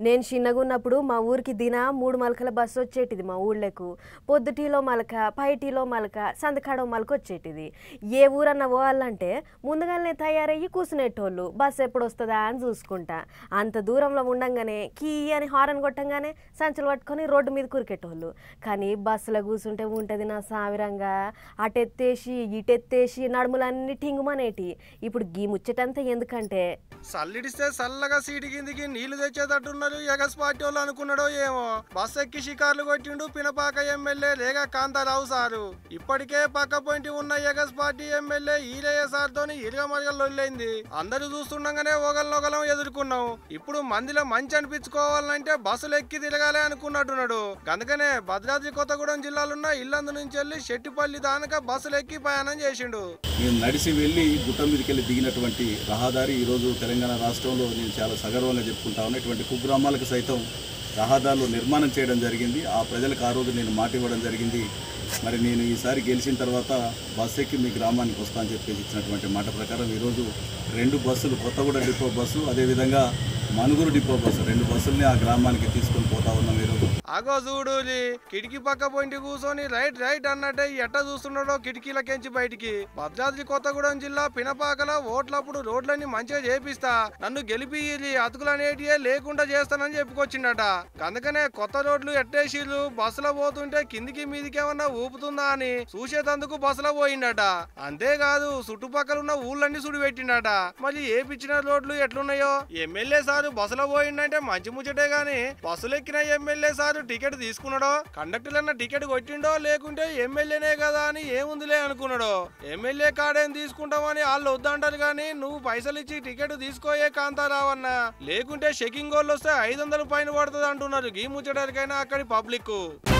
నేను చిన్నగా ఉన్నప్పుడు మా ఊరికి దిన మూడు మలకల బస్సు వచ్చేటిది మా ఊళ్ళకు పొద్దుటీలో మలక పైటీలో మలక సందకాడో మలక వచ్చేటిది ఏ ఊరన్నా పోవాలంటే ముందుగానే తయారయ్యి కూర్చునేటోళ్ళు బస్సు ఎప్పుడు వస్తుందా అని చూసుకుంటా అంత దూరంలో ఉండంగానే కీ అని హారన్ కొట్టంగానే సంచులు పట్టుకొని రోడ్డు మీద కురికేటోళ్ళు కానీ బస్సులో కూర్చుంటే ఉంటుంది నా సావిరంగా అటెత్తేసి ఇటెత్తేసి నడుములన్నీ టింగుమనేటి ఇప్పుడు గీ ముచ్చటంతా ఎందుకంటే సల్లిడిస్తే చల్లగా సీటు కిందికి నీళ్లు తెచ్చేటట్టున్నారు ఎగస్ పార్టీ వాళ్ళు అనుకున్నాడో ఏమో బస్ ఎక్కి షికార్లు కొట్టిండు పినపాక ఎమ్మెల్యే లేక కాంతారావు సారు ఇప్పటికే పక్క పొంటి ఉన్న ex party MLA Eeraiah sir తోని ఇరుగ మరగలొల్లైంది అందరూ చూస్తుండగానే ఒకరినొకలం ఎదుర్కొన్నాం ఇప్పుడు మందిలో మంచి అనిపించుకోవాలంటే బస్సులు ఎక్కి తిరగాలి అనుకున్నట్టున్నాడు అందుకనే భద్రాద్రి కొత్తగూడెం జిల్లాలున్న ఇల్లందు నుంచి వెళ్ళి శెట్టిపల్లి దానక బస్సులు ఎక్కి ప్రయాణం చేసిండు నేను నడిచి వెళ్ళి గుట్ట మీదకి వెళ్ళి దిగినటువంటి రహదారి ఈరోజు తెలంగాణ రాష్ట్రంలో నేను చాలా సగర్వంగా చెప్పుకుంటా ఉన్నా ఇటువంటి కుగ్రామాలకు సైతం రహదారులు నిర్మాణం చేయడం జరిగింది ఆ ప్రజలకు ఆ రోజు నేను మాట ఇవ్వడం జరిగింది మరి నేను ఈసారి గెలిచిన తర్వాత బస్సు ఎక్కి మీ గ్రామానికి వస్తా అని చెప్పేసి ఇచ్చినటువంటి మాట ప్రకారం ఈరోజు రెండు బస్సులు కొత్తగూడ డిపో బస్సు అదేవిధంగా మనుగురు డిపో బస్సు రెండు బస్సుల్ని ఆ గ్రామానికి తీసుకొని పోతా ఉన్నాం ఈరోజు అగో చూడులి కిటికీ పక్క పోయింటి కూర్చొని రైట్ రైట్ అన్నట్టే ఎట్ట చూస్తున్నాడో కిటికీలకెంచి బయటికి భద్రాద్రి కొత్తగూడెం జిల్లా పినపాకల ఓట్లప్పుడు రోడ్లన్నీ మంచిగా చేపిస్తా నన్ను గెలిపియ్యి అతుకులనేటియే లేకుండా చేస్తానని చెప్పుకొచ్చిండట అందుకనే కొత్త రోడ్లు ఎట్టేసిర్రు బస్సులో పోతుంటే కిందికి మీదికి ఏమన్నా ఊపుతుందా అని చూసేటందుకు బస్సులో పోయిండట అంతేకాదు చుట్టుపక్కల ఉన్న ఊళ్ళన్నీ సుడి పెట్టిండట మరి ఏ పిచ్చిన రోడ్లు ఎట్లున్నాయో ఎమ్మెల్యే సారు బస్సులో పోయిండంటే మంచి ముచ్చటే గాని బస్సులు ఎక్కిన ఎమ్మెల్యే సారు టికెట్ తీసుకున్నాడో కండక్టర్ అన్న టికెట్ కొట్టిండో లేకుంటే ఎమ్మెల్యేనే కదా అని ఏముందిలే అనుకున్నాడో ఎమ్మెల్యే కాడేం తీసుకుంటామని వాళ్ళు వద్దంటారు కానీ నువ్వు పైసలు ఇచ్చి టికెట్ తీసుకోయే కాంతారావన్న లేకుంటే చెకింగ్ వాళ్ళు వస్తే ఐదు వందలు పైన పడుతుంది అంటున్నారు గీ ముచ్చటానికైనా అక్కడి పబ్లిక్